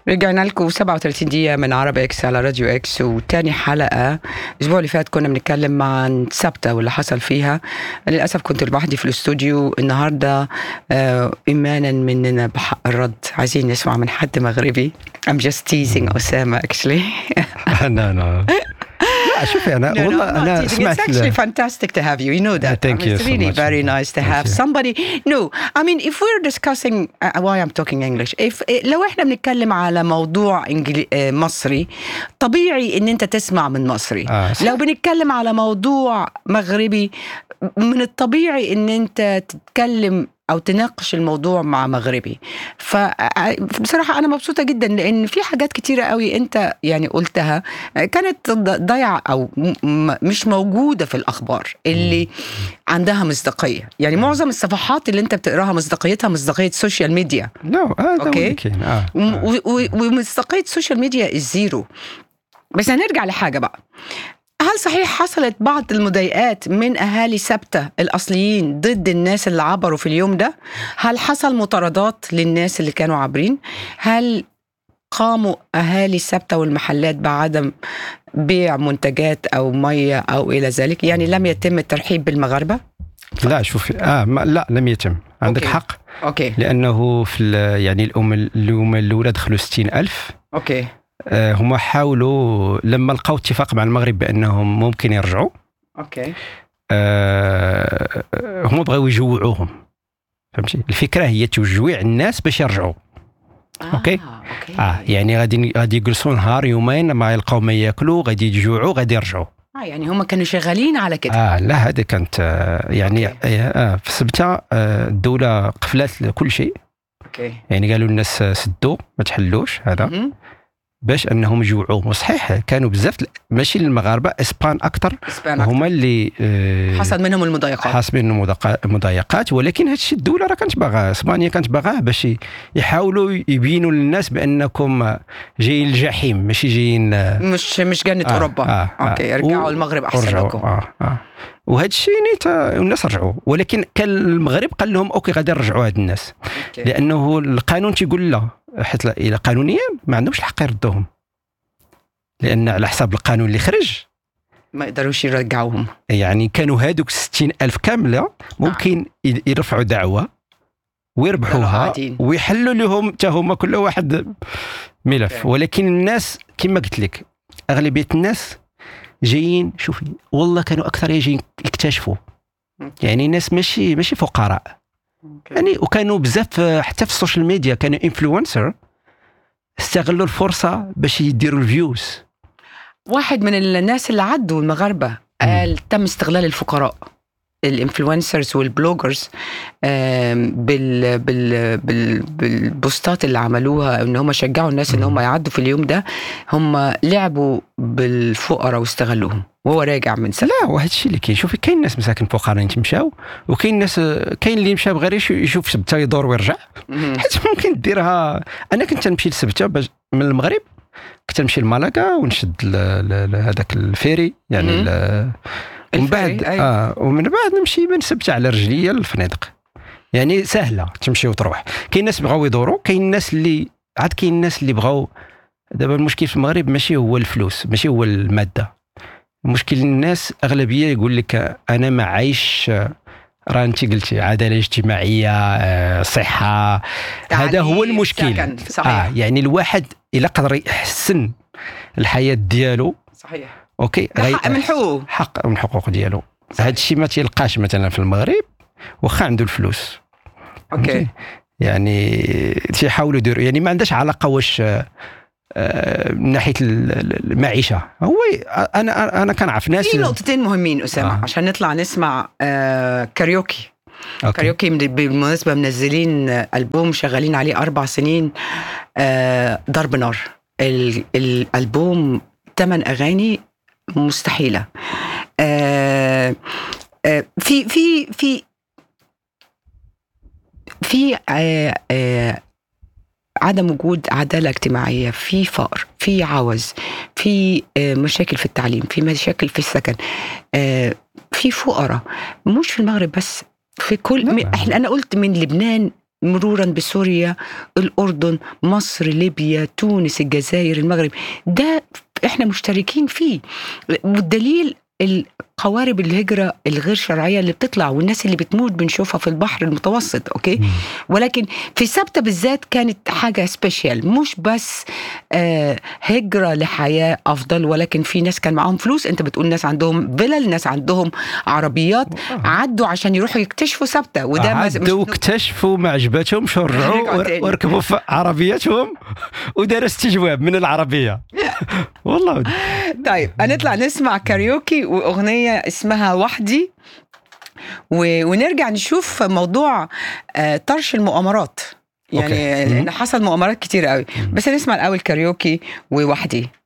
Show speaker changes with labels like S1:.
S1: رجعنا لكم 37 دقيقة من عرب اكس على راديو اكس وتاني حلقة الأسبوع اللي فات كنا بنتكلم عن سبتة واللي حصل فيها للأسف كنت لوحدي في الاستوديو النهاردة آه إيمانا مننا بحق الرد عايزين نسمع من حد مغربي I'm just teasing أسامة actually
S2: لا لا لا شوفي انا
S1: No, no,
S2: والله
S1: I'm not
S2: انا
S1: teasing. It's
S2: سمعت
S1: actually
S2: ال-
S1: fantastic to have you. You know that.
S2: thank
S1: I mean,
S2: you
S1: It's
S2: so
S1: really
S2: much.
S1: very nice to
S2: Thank
S1: have
S2: you.
S1: somebody. No, I mean, if we're discussing uh, why I'm talking English, if eh, لو احنا بنتكلم على موضوع إنجلي... آه، مصري طبيعي ان انت تسمع من مصري.
S2: آه، صح.
S1: لو بنتكلم على موضوع مغربي من الطبيعي ان انت تتكلم او تناقش الموضوع مع مغربي فبصراحه انا مبسوطه جدا لان في حاجات كتيره قوي انت يعني قلتها كانت ض- ضايعه او م- م- مش موجوده في الاخبار اللي عندها مصداقيه يعني معظم الصفحات اللي انت بتقراها مصداقيتها مصداقيه سوشيال ميديا
S2: لا هذا هو
S1: أوكي.
S2: اللي كاين اه
S1: وم-
S2: آه.
S1: و- و- ومصداقيه السوشيال ميديا الزيرو بس هنرجع لحاجه بقى هل صحيح حصلت بعض المضايقات من اهالي سبته الاصليين ضد الناس اللي عبروا في اليوم ده؟ هل حصل مطاردات للناس اللي كانوا عابرين؟ هل قاموا اهالي سبته والمحلات بعدم بيع منتجات او ميه او الى ذلك؟ يعني لم يتم الترحيب بالمغاربه؟
S2: لا شوفي اه ما لا لم يتم عندك
S1: أوكي.
S2: حق
S1: اوكي
S2: لانه في ال- يعني الام اليوم الاولى دخلوا 60000
S1: اوكي
S2: آه، هم حاولوا لما لقوا اتفاق مع المغرب بانهم ممكن يرجعوا
S1: اوكي
S2: آه، هم بغاو يجوعوهم فهمتي الفكره هي تجويع الناس باش يرجعوا أوكي.
S1: اوكي
S2: اه يعني غادي غادي يجلسوا نهار يومين ما يلقاو ما ياكلوا غادي يجوعوا غادي يرجعوا
S1: اه يعني هم كانوا شغالين على كده
S2: اه لا هذه كانت آه، يعني
S1: أوكي.
S2: آه في سبته آه الدوله قفلت كل شيء
S1: اوكي
S2: يعني قالوا الناس آه، سدوا ما تحلوش هذا
S1: مهم.
S2: باش انهم يجوعوا وصحيح كانوا بزاف ماشي المغاربه اسبان اكثر
S1: اسبان أكتر.
S2: هما اللي آه
S1: حصل منهم المضايقات
S2: حاسبين انه مضايق- مضايقات ولكن هذا الشيء الدوله راه كانت باغا اسبانيا كانت باغاه باش ي- يحاولوا يبينوا للناس بانكم جايين الجحيم ماشي جايين آه،
S1: مش مش جنة
S2: آه،
S1: اوروبا
S2: آه، آه.
S1: اوكي رجعوا
S2: و-
S1: المغرب احسن
S2: ورجعوا
S1: لكم
S2: اه اه وهذا الشيء نيت الناس رجعوا ولكن كان المغرب قال لهم اوكي غادي نرجعوا هاد الناس
S1: أوكي.
S2: لانه القانون تيقول لا حيت لا- الى قانونيا ما عندهمش الحق يردوهم لان على حساب القانون اللي خرج
S1: ما يقدروش يرجعوهم
S2: يعني كانوا هادوك 60 ألف كاملة ممكن ي- يرفعوا دعوة
S1: كانوا
S2: ويربحوها
S1: عاديين.
S2: ويحلوا لهم حتى هما كل واحد ملف
S1: أوكي.
S2: ولكن الناس كما قلت لك أغلبية الناس جايين شوفي والله كانوا أكثر جايين يكتشفوا
S1: أوكي.
S2: يعني ناس ماشي ماشي فقراء يعني وكانوا بزاف آه، حتى في السوشيال ميديا كانوا انفلونسر استغلوا الفرصة باش يديروا الفيوز
S1: واحد من الناس اللي عدوا المغاربه قال تم استغلال الفقراء الانفلونسرز والبلوجرز آم، بال بال بال بالبوستات اللي عملوها ان هم شجعوا الناس ان هم يعدوا في اليوم ده هم لعبوا بالفقراء واستغلوهم وهو راجع من سنه
S2: لا وهذا الشيء اللي كاين شوفي كاين ناس مساكن فقراء تمشاو وكاين ناس كاين اللي مشى غير يشوف- يشوف سبته يدور ويرجع
S1: مهم.
S2: حيت ممكن ديرها انا كنت نمشي لسبته باش من المغرب كنت نمشي لمالاكا ونشد ل- ل- ل- هذاك الفيري يعني
S1: مهم.
S2: ال- ومن بعد
S1: الفري، أي.
S2: اه ومن بعد نمشي من سبته على رجليا للفنادق يعني سهله تمشي وتروح كاين ناس بغاو يدوروا كاين الناس اللي عاد كاين الناس اللي بغاو دابا المشكل في المغرب ماشي هو الفلوس ماشي هو الماده مشكل الناس اغلبيه يقول لك انا ما عايش راه انت قلتي عداله اجتماعيه آه، صحه هذا هو
S1: تعليم،
S2: المشكل
S1: سكن، صحيح
S2: آه يعني الواحد الا قدر يحسن الحياه ديالو
S1: صحيح
S2: اوكي
S1: ده
S2: غي-
S1: حق من حقوقه
S2: حق من الحقوق ديالو هذا الشيء ما تيلقاش مثلا في المغرب واخا عنده الفلوس
S1: اوكي
S2: يعني تيحاولوا يديروا يعني ما عندهاش علاقه واش آه، آه، من ناحيه ال- ال- المعيشه هو انا انا كنعرف ناس
S1: في نقطتين مهمين اسامه
S2: آه.
S1: عشان نطلع نسمع آه كاريوكي
S2: أوكي.
S1: كاريوكي من- بالمناسبه منزلين آه، البوم شغالين عليه اربع سنين آه ضرب نار ال- الالبوم ثمان اغاني مستحيله آه آه في في في في آه آه عدم وجود عداله اجتماعيه في فقر في عوز في آه مشاكل في التعليم في مشاكل في السكن آه في فقراء مش في المغرب بس في كل
S2: لا.
S1: م- احنا انا قلت من لبنان مرورا بسوريا الاردن مصر ليبيا تونس الجزائر المغرب ده احنا مشتركين فيه والدليل قوارب الهجرة الغير شرعية اللي بتطلع والناس اللي بتموت بنشوفها في البحر المتوسط أوكي
S2: مم.
S1: ولكن في سبتة بالذات كانت حاجة سبيشال مش بس آه هجرة لحياة أفضل ولكن في ناس كان معاهم فلوس أنت بتقول ناس عندهم فيلل ناس عندهم عربيات عدوا عشان يروحوا يكتشفوا سبتة وده ما- مش-
S2: عدوا اكتشفوا ما عجبتهمش ورجعوا
S1: رجعوا
S2: ور-
S1: تاني.
S2: وركبوا في عربياتهم وداروا استجواب من العربيه والله
S1: طيب هنطلع نسمع كاريوكي واغنيه اسمها وحدي و... ونرجع نشوف موضوع آه، طرش المؤامرات يعني
S2: أوكي.
S1: لان حصل مؤامرات كتير قوي بس نسمع الاول كاريوكي ووحدي